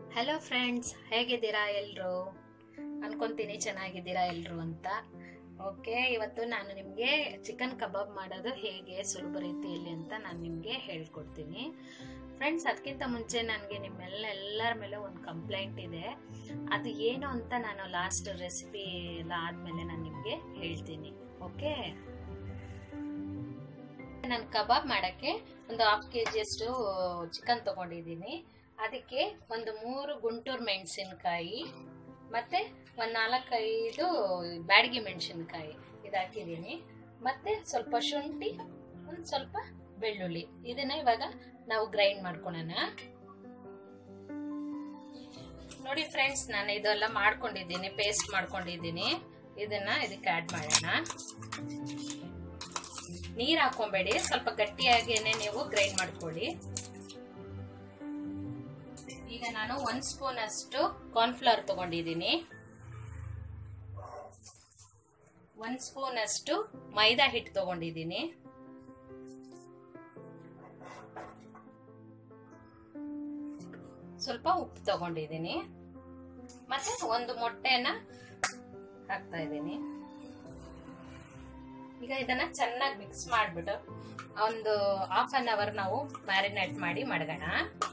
hello friends ಹೇಗಿದ್ದೀರಾ ಎಲ್ಲರೂ ಅನ್ಕೊಂತೀನಿ ಚೆನ್ನಾಗಿದ್ದೀರಾ ಎಲ್ಲರೂ ಅಂತ ಓಕೆ ಇವತ್ತು ನಾನು ನಿಮಗೆ ಚಿಕನ್ ಕಬಾಬ್ ಮಾಡೋದು ಹೇಗೆ ಸುಲಭ ರೀತಿಯಲ್ಲಿ ಅಂತ ನಾನು ನಿಮಗೆ ಹೇಳ್ಕೊಡ್ತೀನಿ ಫ್ರೆಂಡ್ಸ್ ಅದಕ್ಕಿಂತ ಮುಂಚೆ ನನಗೆ ನಿಮ್ಮೆಲ್ಲ ಎಲ್ಲರ ಮೇಲೆ ಒಂದು ಕಂಪ್ಲೇಂಟ್ ಇದೆ ಅದು ಏನು ಅಂತ ನಾನು ಲಾಸ್ಟ್ ರೆಸಿಪಿ ಎಲ್ಲ ಆದಮೇಲೆ ನಾನು ನಿಮಗೆ ಹೇಳ್ತೀನಿ ಓಕೆ ನಾನು ಕಬಾಬ್ ಮಾಡೋಕ್ಕೆ ಒಂದು ಹಾಫ್ ಕೆ ಜಿಯಷ್ಟು ಚಿಕನ್ ತೊಗೊಂಡಿದ್ದೀನಿ ಅದಕ್ಕೆ ಒಂದು ಮೂರು ಗುಂಟೂರು ಮೆಣಸಿನ್ಕಾಯಿ ಮತ್ತು ಒಂದು ನಾಲ್ಕೈದು ಬ್ಯಾಡಗಿ ಮೆಣಸಿನ್ಕಾಯಿ ಇದು ಹಾಕಿದ್ದೀನಿ ಮತ್ತು ಸ್ವಲ್ಪ ಶುಂಠಿ ಒಂದು ಸ್ವಲ್ಪ ಬೆಳ್ಳುಳ್ಳಿ ಇದನ್ನ ಇವಾಗ ನಾವು ಗ್ರೈಂಡ್ ಮಾಡ್ಕೊಳ್ಳೋಣ ನೋಡಿ ಫ್ರೆಂಡ್ಸ್ ನಾನು ಇದೆಲ್ಲ ಮಾಡ್ಕೊಂಡಿದ್ದೀನಿ ಪೇಸ್ಟ್ ಮಾಡ್ಕೊಂಡಿದ್ದೀನಿ ಇದನ್ನ ಇದಕ್ಕೆ ಆ್ಯಡ್ ಮಾಡೋಣ ನೀರು ಹಾಕೊಂಬೇಡಿ ಸ್ವಲ್ಪ ಗಟ್ಟಿಯಾಗೇನೆ ನೀವು ಗ್ರೈಂಡ್ ಮಾಡ್ಕೊಳ್ಳಿ ಈಗ ನಾನು ಒಂದ್ ಸ್ಪೂನ್ ಅಷ್ಟು ಕಾರ್ನ್ಫ್ಲವರ್ ತಗೊಂಡಿದ್ದೀನಿ ಒಂದ್ ಸ್ಪೂನ್ ಅಷ್ಟು ಮೈದಾ ಹಿಟ್ಟು ತಗೊಂಡಿದ್ದೀನಿ ಸ್ವಲ್ಪ ಉಪ್ಪು ತಗೊಂಡಿದ್ದೀನಿ ಮತ್ತೆ ಒಂದು ಮೊಟ್ಟೆನ ಹಾಕ್ತಾ ಇದ್ದೀನಿ ಈಗ ಇದನ್ನ ಚೆನ್ನಾಗಿ ಮಿಕ್ಸ್ ಮಾಡಿಬಿಟ್ಟು ಒಂದು ಹಾಫ್ ಅನ್ ಅವರ್ ನಾವು ಮ್ಯಾರಿನೇಟ್ ಮಾಡಿ ಮಡಗೋಣ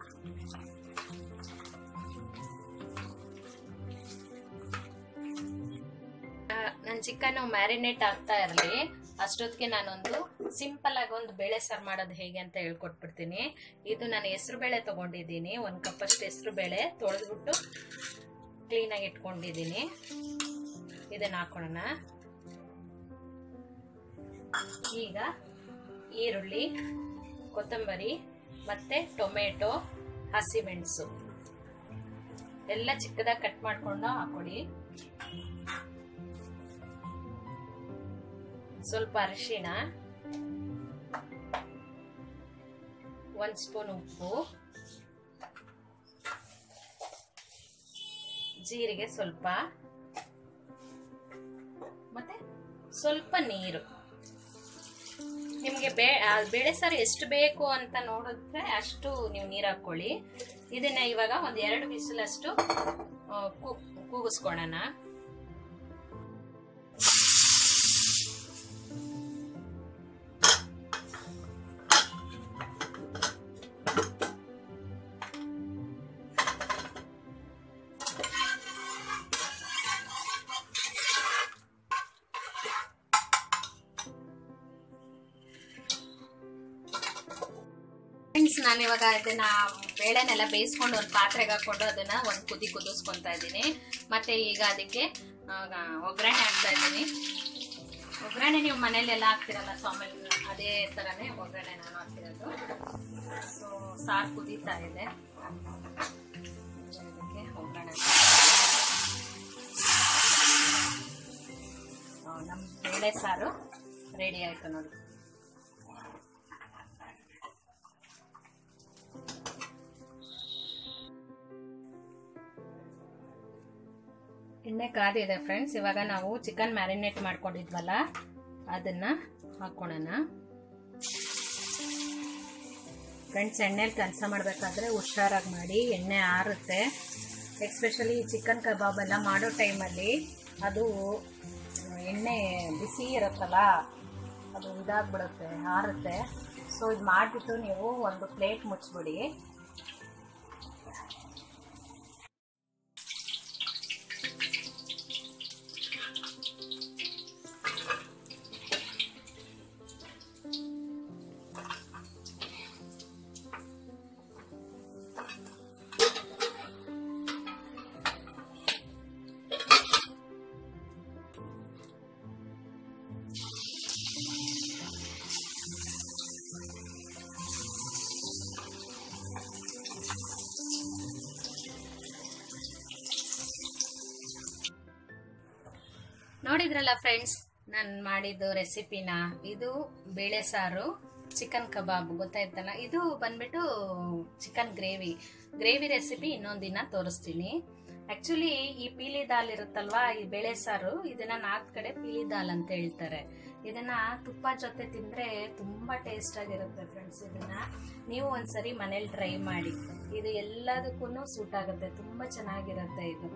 ನನ್ನ ಚಿಕನ್ ಮ್ಯಾರಿನೇಟ್ ಆಗ್ತಾ ಇರಲಿ ಅಷ್ಟೊತ್ತಿಗೆ ನಾನೊಂದು ಸಿಂಪಲ್ ಆಗಿ ಒಂದು ಬೇಳೆ ಸಾರು ಮಾಡೋದು ಹೇಗೆ ಅಂತ ಹೇಳ್ಕೊಟ್ಬಿಡ್ತೀನಿ ಇದು ನಾನು ಹೆಸರು ಬೇಳೆ ತೊಗೊಂಡಿದ್ದೀನಿ ಒಂದು ಕಪ್ಪಷ್ಟು ಹೆಸರು ಬೇಳೆ ತೊಳೆದ್ಬಿಟ್ಟು ಕ್ಲೀನಾಗಿ ಇಟ್ಕೊಂಡಿದ್ದೀನಿ ಇದನ್ನ ಹಾಕೊಳ್ಳೋಣ ಈಗ ಈರುಳ್ಳಿ ಕೊತ್ತಂಬರಿ ಮತ್ತೆ ಟೊಮೆಟೊ ಹಸಿಮೆಣಸು ಎಲ್ಲ ಚಿಕ್ಕದಾಗಿ ಕಟ್ ಮಾಡ್ಕೊಂಡು ಹಾಕೊಳ್ಳಿ ಸ್ವಲ್ಪ ಅರಿಶಿಣ ಒಂದು ಸ್ಪೂನ್ ಉಪ್ಪು ಜೀರಿಗೆ ಸ್ವಲ್ಪ ಮತ್ತೆ ಸ್ವಲ್ಪ ನೀರು ನಿಮಗೆ ಬೇ ಬೇಳೆ ಸಾರು ಎಷ್ಟು ಬೇಕು ಅಂತ ನೋಡಿದ್ರೆ ಅಷ್ಟು ನೀವು ನೀರು ಹಾಕೊಳ್ಳಿ ಇದನ್ನ ಇವಾಗ ಒಂದು ಎರಡು ಬಿಸಿಲಷ್ಟು ಕೂಗಿಸ್ಕೊಳ್ಳೋಣ ಫ್ರೆಂಡ್ಸ್ ನಾನು ಇವಾಗ ಇದನ್ನ ಬೇಳೆನೆಲ್ಲ ಬೇಯಿಸ್ಕೊಂಡು ಒಂದು ಪಾತ್ರೆಗೆ ಹಾಕೊಂಡು ಅದನ್ನ ಒಂದು ಕುದಿ ಕುದಿಸ್ಕೊತಾ ಇದ್ದೀನಿ ಮತ್ತೆ ಈಗ ಅದಕ್ಕೆ ಒಗ್ಗರಣೆ ಹಾಕ್ತಾ ಇದ್ದೀನಿ ಒಗ್ಗರಣೆ ನೀವು ಮನೇಲೆಲ್ಲ ಹಾಕ್ತಿರಲ್ಲ ಸೊ ಆಮೇಲೆ ಅದೇ ಥರನೇ ಒಗ್ಗರಣೆ ನಾನು ಹಾಕ್ತಿರೋದು ಸೊ ಸಾರು ಕುದೀತಾ ಇದೆ ಅದಕ್ಕೆ ಒಗ್ಗರಣೆ ನಮ್ಮ ಬೇಳೆ ಸಾರು ರೆಡಿ ಆಯಿತು ನೋಡಿ ಎಣ್ಣೆ ಕಾದಿದೆ ಫ್ರೆಂಡ್ಸ್ ಇವಾಗ ನಾವು ಚಿಕನ್ ಮ್ಯಾರಿನೇಟ್ ಮಾಡ್ಕೊಂಡಿದ್ವಲ್ಲ ಅದನ್ನ ಹಾಕೊಳ್ಳೋಣ ಫ್ರೆಂಡ್ಸ್ ಎಣ್ಣೆಲಿ ಕೆಲಸ ಮಾಡಬೇಕಾದ್ರೆ ಹುಷಾರಾಗಿ ಮಾಡಿ ಎಣ್ಣೆ ಆರುತ್ತೆ ಎಕ್ಸ್ಪೆಷಲಿ ಚಿಕನ್ ಕಬಾಬ್ ಎಲ್ಲ ಮಾಡೋ ಟೈಮಲ್ಲಿ ಅದು ಎಣ್ಣೆ ಬಿಸಿ ಇರುತ್ತಲ್ಲ ಅದು ಇದಾಗ್ಬಿಡುತ್ತೆ ಆರುತ್ತೆ ಸೊ ಇದು ಮಾಡಿಬಿಟ್ಟು ನೀವು ಒಂದು ಪ್ಲೇಟ್ ಮುಚ್ಚಿಬಿಡಿ ನೋಡಿದ್ರಲ್ಲ ಫ್ರೆಂಡ್ಸ್ ನಾನು ಮಾಡಿದ್ದು ರೆಸಿಪಿನ ಇದು ಬೇಳೆ ಸಾರು ಚಿಕನ್ ಕಬಾಬ್ ಗೊತ್ತಾಯ್ತಲ್ಲ ಇದು ಬಂದ್ಬಿಟ್ಟು ಚಿಕನ್ ಗ್ರೇವಿ ಗ್ರೇವಿ ರೆಸಿಪಿ ಇನ್ನೊಂದು ದಿನ ತೋರಿಸ್ತೀನಿ ಆಕ್ಚುಲಿ ಈ ಪೀಲಿ ದಾಲ್ ಇರುತ್ತಲ್ವಾ ಈ ಬೇಳೆ ಸಾರು ಇದನ್ನ ನಾಲ್ಕು ಕಡೆ ಪೀಲಿ ದಾಲ್ ಅಂತ ಹೇಳ್ತಾರೆ ಇದನ್ನ ತುಪ್ಪ ಜೊತೆ ತಿಂದ್ರೆ ತುಂಬಾ ಟೇಸ್ಟ್ ಆಗಿರುತ್ತೆ ಫ್ರೆಂಡ್ಸ್ ಇದನ್ನ ನೀವು ಒಂದ್ಸರಿ ಮನೇಲಿ ಟ್ರೈ ಮಾಡಿ ಇದು ಎಲ್ಲದಕ್ಕೂ ಸೂಟ್ ಆಗುತ್ತೆ ತುಂಬಾ ಚೆನ್ನಾಗಿರುತ್ತೆ ಇದು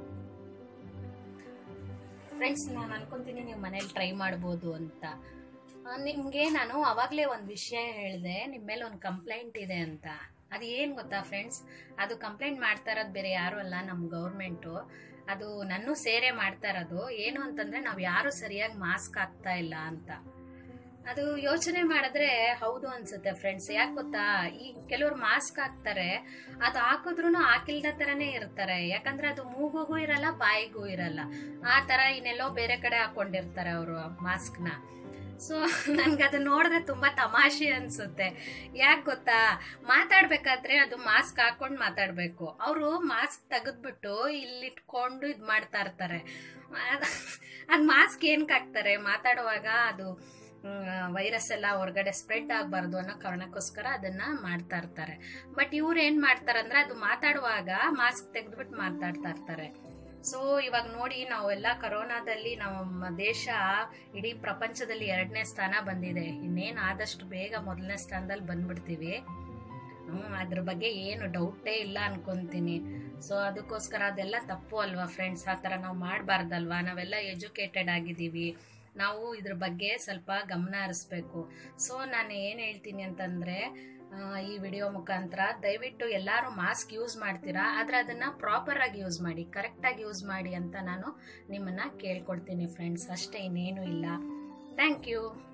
ಫ್ರೆಂಡ್ಸ್ ನಾನು ಅನ್ಕೊಂತೀನಿ ನೀವು ಮನೇಲಿ ಟ್ರೈ ಮಾಡ್ಬೋದು ಅಂತ ಆ, ನಿಮ್ಗೆ ನಾನು ಅವಾಗಲೇ ಒಂದು ವಿಷಯ ಹೇಳಿದೆ ನಿಮ್ಮ ಮೇಲೆ ಒಂದು ಕಂಪ್ಲೇಂಟ್ ಇದೆ ಅಂತ ಅದು ಏನು ಗೊತ್ತಾ ಫ್ರೆಂಡ್ಸ್ ಅದು ಕಂಪ್ಲೇಂಟ್ ಮಾಡ್ತಾ ಇರೋದು ಬೇರೆ ಯಾರು ಅಲ್ಲ ನಮ್ಮ ಗೌರ್ಮೆಂಟು ಅದು ನನ್ನೂ ಸೇರೆ ಮಾಡ್ತಾ ಇರೋದು ಏನು ಅಂತಂದ್ರೆ ನಾವು ಯಾರು ಸರಿಯಾಗಿ ಮಾಸ್ಕ್ ಹಾಕ್ತಾ ಇಲ್ಲ ಅಂತ ಅದು ಯೋಚನೆ ಮಾಡಿದ್ರೆ ಹೌದು ಅನ್ಸುತ್ತೆ ಫ್ರೆಂಡ್ಸ್ ಯಾಕೆ ಗೊತ್ತಾ ಈ ಕೆಲವ್ರು ಮಾಸ್ಕ್ ಹಾಕ್ತಾರೆ ಅದು ಹಾಕಿದ್ರು ಹಾಕಿಲ್ದ ತರನೇ ಇರ್ತಾರೆ ಯಾಕಂದ್ರೆ ಅದು ಮೂಗುಗೂ ಇರಲ್ಲ ಬಾಯಿಗೂ ಇರಲ್ಲ ಆ ತರ ಇನ್ನೆಲ್ಲೋ ಬೇರೆ ಕಡೆ ಹಾಕೊಂಡಿರ್ತಾರೆ ಅವರು ಮಾಸ್ಕ್ನ ಸೊ ನನ್ಗೆ ಅದು ನೋಡಿದ್ರೆ ತುಂಬಾ ತಮಾಷೆ ಅನ್ಸುತ್ತೆ ಯಾಕೆ ಗೊತ್ತಾ ಮಾತಾಡ್ಬೇಕಾದ್ರೆ ಅದು ಮಾಸ್ಕ್ ಹಾಕೊಂಡು ಮಾತಾಡ್ಬೇಕು ಅವರು ಮಾಸ್ಕ್ ತೆಗೆದ್ಬಿಟ್ಟು ಇಲ್ಲಿಟ್ಕೊಂಡು ಇದ್ ಮಾಡ್ತಾ ಇರ್ತಾರೆ ಅದ್ ಮಾಸ್ಕ್ ಏನಕ್ಕೆ ಹಾಕ್ತಾರೆ ಮಾತಾಡುವಾಗ ಅದು ವೈರಸ್ ಎಲ್ಲ ಹೊರಗಡೆ ಸ್ಪ್ರೆಡ್ ಆಗಬಾರ್ದು ಅನ್ನೋ ಕಾರಣಕ್ಕೋಸ್ಕರ ಅದನ್ನ ಮಾಡ್ತಾ ಇರ್ತಾರೆ ಬಟ್ ಇವ್ರು ಏನ್ ಮಾಡ್ತಾರಂದ್ರೆ ಅದು ಮಾತಾಡುವಾಗ ಮಾಸ್ಕ್ ತೆಗೆದ್ಬಿಟ್ಟು ಮಾತಾಡ್ತಾ ಇರ್ತಾರೆ ಸೊ ಇವಾಗ ನೋಡಿ ನಾವೆಲ್ಲ ಕರೋನಾದಲ್ಲಿ ನಮ್ಮ ದೇಶ ಇಡೀ ಪ್ರಪಂಚದಲ್ಲಿ ಎರಡನೇ ಸ್ಥಾನ ಬಂದಿದೆ ಇನ್ನೇನು ಆದಷ್ಟು ಬೇಗ ಮೊದಲನೇ ಸ್ಥಾನದಲ್ಲಿ ಬಂದ್ಬಿಡ್ತೀವಿ ಹ್ಮ್ ಅದ್ರ ಬಗ್ಗೆ ಏನು ಡೌಟೇ ಇಲ್ಲ ಅನ್ಕೊಂತೀನಿ ಸೊ ಅದಕ್ಕೋಸ್ಕರ ಅದೆಲ್ಲ ತಪ್ಪು ಅಲ್ವಾ ಫ್ರೆಂಡ್ಸ್ ಆ ಥರ ನಾವು ಮಾಡಬಾರ್ದಲ್ವಾ ನಾವೆಲ್ಲ ಎಜುಕೇಟೆಡ್ ಆಗಿದ್ದೀವಿ ನಾವು ಇದ್ರ ಬಗ್ಗೆ ಸ್ವಲ್ಪ ಗಮನ ಹರಿಸ್ಬೇಕು ಸೊ ನಾನು ಏನು ಹೇಳ್ತೀನಿ ಅಂತಂದ್ರೆ ಆ, ಈ ವಿಡಿಯೋ ಮುಖಾಂತರ ದಯವಿಟ್ಟು ಎಲ್ಲರೂ ಮಾಸ್ಕ್ ಯೂಸ್ ಮಾಡ್ತೀರಾ ಆದ್ರೆ ಅದನ್ನ ಪ್ರಾಪರ್ ಆಗಿ ಯೂಸ್ ಮಾಡಿ ಕರೆಕ್ಟ್ ಆಗಿ ಯೂಸ್ ಮಾಡಿ ಅಂತ ನಾನು ನಿಮ್ಮನ್ನ ಕೇಳ್ಕೊಡ್ತೀನಿ ಫ್ರೆಂಡ್ಸ್ ಅಷ್ಟೇ ಇನ್ನೇನು ಇಲ್ಲ ಥ್ಯಾಂಕ್ ಯು